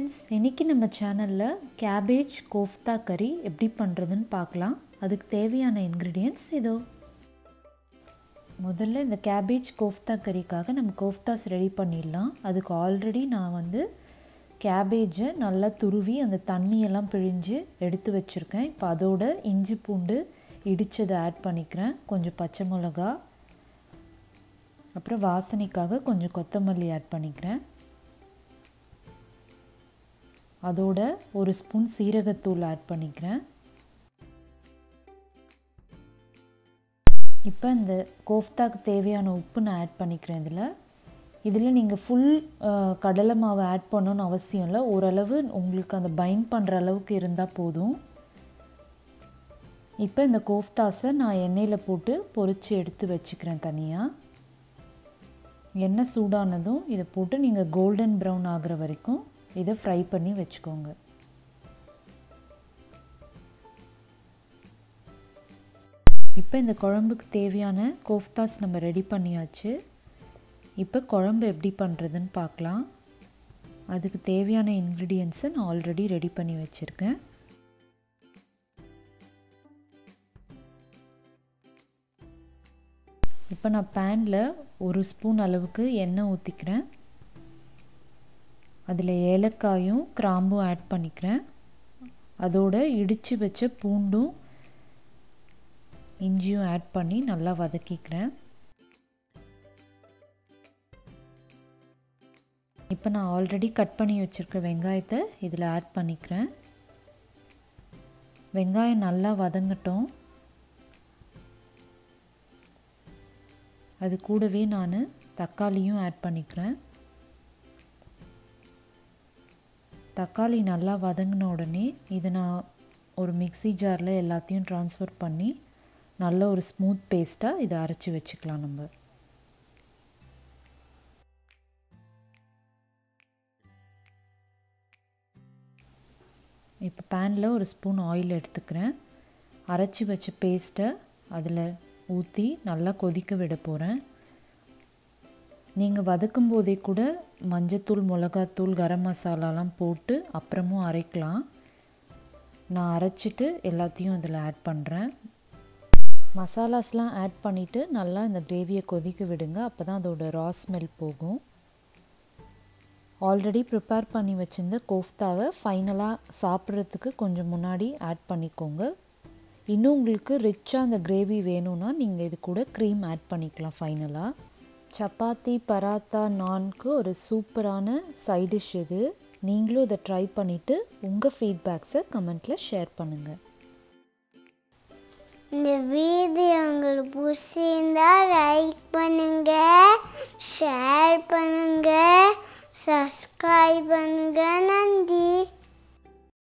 friends இன்றைக்கி நம்ம சேனலில் கேபேஜ் கோஃப்தா கறி எப்படி பண்ணுறதுன்னு பார்க்கலாம் அதுக்கு தேவையான இன்க்ரீடியன்ட்ஸ் இதோ முதல்ல இந்த கேபேஜ் கோஃப்தா கறிக்காக நம்ம கோஃப்தாஸ் ரெடி பண்ணிடலாம் அதுக்கு ஆல்ரெடி நான் வந்து கேபேஜை நல்லா துருவி அந்த தண்ணியெல்லாம் பிழிஞ்சு எடுத்து வச்சுருக்கேன் இப்போ அதோட இஞ்சி பூண்டு இடித்ததை ஆட் பண்ணிக்கிறேன் கொஞ்சம் பச்சை மிளகா அப்புறம் வாசனைக்காக கொஞ்சம் கொத்தமல்லி ஆட் பண்ணிக்கிறேன் அதோட ஒரு ஸ்பூன் சீரகத்தூள் ஆட் பண்ணிக்கிறேன் இப்போ இந்த கோஃப்தாக்கு தேவையான உப்பு நான் ஆட் பண்ணிக்கிறேன் இதில் இதில் நீங்கள் ஃபுல் கடலை மாவு ஆட் பண்ணணும்னு அவசியம் இல்லை ஓரளவு உங்களுக்கு அந்த பைண்ட் பண்ணுற அளவுக்கு இருந்தால் போதும் இப்போ இந்த கோஃப்தாஸை நான் எண்ணெயில் போட்டு பொரித்து எடுத்து வச்சுக்கிறேன் தனியாக எண்ணெய் சூடானதும் இதை போட்டு நீங்கள் கோல்டன் ப்ரௌன் ஆகிற வரைக்கும் இதை ஃப்ரை பண்ணி வச்சுக்கோங்க இப்போ இந்த குழம்புக்கு தேவையான கோஃப்தாஸ் நம்ம ரெடி பண்ணியாச்சு இப்போ குழம்பு எப்படி பண்ணுறதுன்னு பார்க்கலாம் அதுக்கு தேவையான இன்க்ரீடியன்ஸை நான் ஆல்ரெடி ரெடி பண்ணி வச்சுருக்கேன் இப்போ நான் பேனில் ஒரு ஸ்பூன் அளவுக்கு எண்ணெய் ஊற்றிக்கிறேன் அதில் ஏலக்காயும் கிராம்பும் ஆட் பண்ணிக்கிறேன் அதோட இடித்து வச்ச பூண்டும் இஞ்சியும் ஆட் பண்ணி நல்லா வதக்கிக்கிறேன் இப்போ நான் ஆல்ரெடி கட் பண்ணி வச்சுருக்க வெங்காயத்தை இதில் ஆட் பண்ணிக்கிறேன் வெங்காயம் நல்லா வதங்கட்டும் அது கூடவே நான் தக்காளியும் ஆட் பண்ணிக்கிறேன் தக்காளி நல்லா வதங்கின உடனே இதை நான் ஒரு மிக்சி ஜாரில் எல்லாத்தையும் ட்ரான்ஸ்ஃபர் பண்ணி நல்ல ஒரு ஸ்மூத் பேஸ்ட்டாக இதை அரைச்சி வச்சுக்கலாம் நம்ம இப்போ பேனில் ஒரு ஸ்பூன் ஆயில் எடுத்துக்கிறேன் அரைச்சி வச்ச பேஸ்ட்டை அதில் ஊற்றி நல்லா கொதிக்க விட போகிறேன் நீங்கள் வதக்கும் போதே கூட மஞ்சத்தூள் மிளகாத்தூள் கரம் மசாலாலாம் போட்டு அப்புறமும் அரைக்கலாம் நான் அரைச்சிட்டு எல்லாத்தையும் இதில் ஆட் பண்ணுறேன் மசாலாஸ்லாம் ஆட் பண்ணிவிட்டு நல்லா இந்த கிரேவியை கொதிக்க விடுங்க அப்போ தான் அதோட ரா ஸ்மெல் போகும் ஆல்ரெடி ப்ரிப்பேர் பண்ணி வச்சுருந்த கோஃப்தாவை ஃபைனலாக சாப்பிட்றதுக்கு கொஞ்சம் முன்னாடி ஆட் பண்ணிக்கோங்க இன்னும் உங்களுக்கு ரிச்சாக அந்த கிரேவி வேணும்னா நீங்கள் இது கூட க்ரீம் ஆட் பண்ணிக்கலாம் ஃபைனலாக சப்பாத்தி பராத்தா நான்க்கு ஒரு சூப்பரான சைட் டிஷ் இது நீங்களும் இதை ட்ரை பண்ணிவிட்டு உங்கள் ஃபீட்பேக்ஸை கமெண்ட்டில் ஷேர் பண்ணுங்கள் இந்த வீடியோ உங்களுக்கு பிடிச்சிருந்தா லைக் பண்ணுங்க ஷேர் பண்ணுங்க சப்ஸ்கிரைப் பண்ணுங்க நன்றி